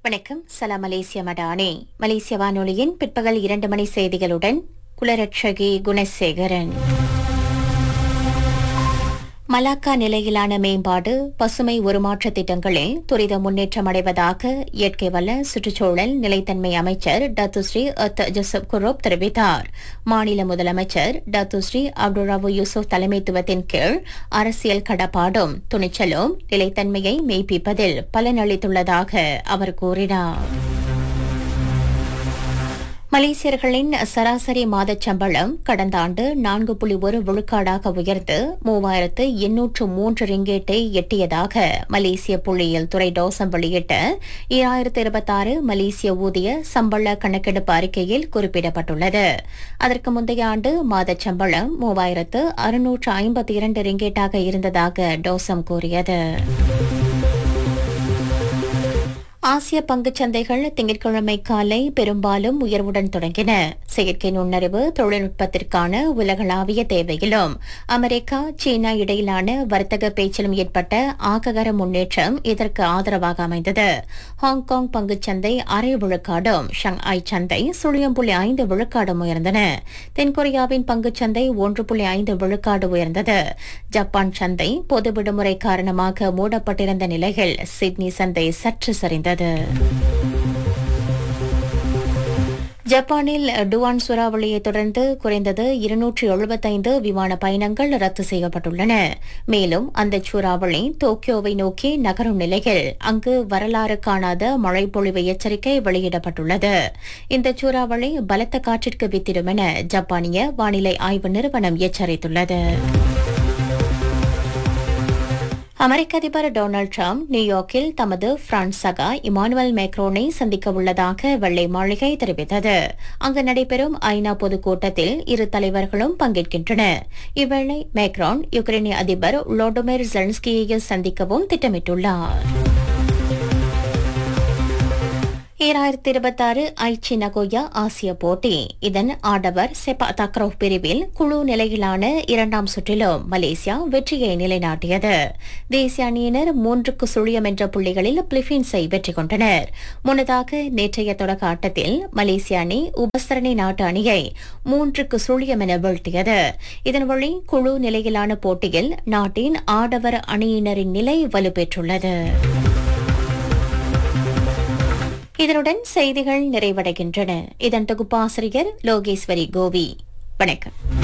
வணக்கம் சலாம் மலேசிய மடானே மலேசிய வானொலியின் பிற்பகல் இரண்டு மணி செய்திகளுடன் குலரட்சகி குணசேகரன் மலாக்கா நிலையிலான மேம்பாடு பசுமை உருமாற்ற திட்டங்களில் துரித முன்னேற்றம் அடைவதாக இயற்கை வள சுற்றுச்சூழல் நிலைத்தன்மை அமைச்சர் டத்துஸ்ரீ அத் ஜோசப் குரோப் தெரிவித்தார் மாநில முதலமைச்சர் டத்துஸ்ரீ அப்துல் யூசுப் தலைமைத்துவத்தின் கீழ் அரசியல் கடப்பாடும் துணிச்சலும் நிலைத்தன்மையை மெய்ப்பிப்பதில் பலனளித்துள்ளதாக அவர் கூறினார் மலேசியர்களின் சராசரி மாதச் சம்பளம் கடந்த ஆண்டு நான்கு புள்ளி ஒரு விழுக்காடாக உயர்ந்து மூவாயிரத்து எண்ணூற்று மூன்று ரிங்கேட்டை எட்டியதாக மலேசிய புள்ளியியல் துறை டோசம் வெளியிட்ட ஈராயிரத்து இருபத்தாறு மலேசிய ஊதிய சம்பள கணக்கெடுப்பு அறிக்கையில் குறிப்பிடப்பட்டுள்ளது அதற்கு முந்தைய ஆண்டு மாதச் சம்பளம் மூவாயிரத்து அறுநூற்று ஐம்பத்தி இரண்டு ரிங்கேட்டாக இருந்ததாக டோசம் கூறியது ஆசிய பங்குச் சந்தைகள் திங்கட்கிழமை காலை பெரும்பாலும் உயர்வுடன் தொடங்கின செயற்கை நுண்ணறிவு தொழில்நுட்பத்திற்கான உலகளாவிய தேவையிலும் அமெரிக்கா சீனா இடையிலான வர்த்தக பேச்சிலும் ஏற்பட்ட ஆக்ககர முன்னேற்றம் இதற்கு ஆதரவாக அமைந்தது ஹாங்காங் பங்குச் சந்தை அரை விழுக்காடும் ஷங்காய் சந்தை சுழியம் புள்ளி ஐந்து விழுக்காடும் உயர்ந்தன தென்கொரியாவின் பங்குச் சந்தை ஒன்று புள்ளி ஐந்து விழுக்காடு உயர்ந்தது ஜப்பான் சந்தை பொது விடுமுறை காரணமாக மூடப்பட்டிருந்த நிலையில் சிட்னி சந்தை சற்று சரிந்தது ஜப்பானில் டுவான் சூறாவளியை தொடர்ந்து குறைந்தது இருநூற்றி எழுபத்தைந்து விமான பயணங்கள் ரத்து செய்யப்பட்டுள்ளன மேலும் அந்த சூறாவளி டோக்கியோவை நோக்கி நகரும் நிலையில் அங்கு வரலாறு காணாத மழைப்பொழிவு எச்சரிக்கை வெளியிடப்பட்டுள்ளது இந்த சூறாவளி பலத்த காற்றிற்கு வித்திடும் என ஜப்பானிய வானிலை ஆய்வு நிறுவனம் எச்சரித்துள்ளது அமெரிக்க அதிபர் டொனால்டு டிரம்ப் நியூயார்க்கில் தமது பிரான்ஸ் சகா இமானுவல் மேக்ரோனை சந்திக்க உள்ளதாக வெள்ளை மாளிகை தெரிவித்தது அங்கு நடைபெறும் ஐநா பொதுக்கூட்டத்தில் இரு தலைவர்களும் பங்கேற்கின்றனர் இவ்வேளை மேக்ரான் யுக்ரைனிய அதிபர் லோடோமிர் ஜெலன்ஸ்கியை சந்திக்கவும் திட்டமிட்டுள்ளார் ஈராயிரத்தி இருபத்தாறு ஐச்சி நகோயா ஆசிய போட்டி இதன் ஆடவர் செபா தக்ரோ பிரிவில் குழு நிலையிலான இரண்டாம் சுற்றிலும் மலேசியா வெற்றியை நிலைநாட்டியது தேசிய அணியினர் மூன்றுக்கு சுழியம் என்ற புள்ளிகளில் பிலிப்பீன்ஸை வெற்றி கொண்டனர் முன்னதாக நேற்றைய தொடக்க ஆட்டத்தில் மலேசிய அணி உபசரணை நாட்டு அணியை மூன்றுக்கு சுழியம் என வீழ்த்தியது இதன் வழி குழு நிலையிலான போட்டியில் நாட்டின் ஆடவர் அணியினரின் நிலை வலுப்பெற்றுள்ளது இதனுடன் செய்திகள் நிறைவடைகின்றன இதன் தொகுப்பாசிரியர் லோகேஸ்வரி கோவி வணக்கம்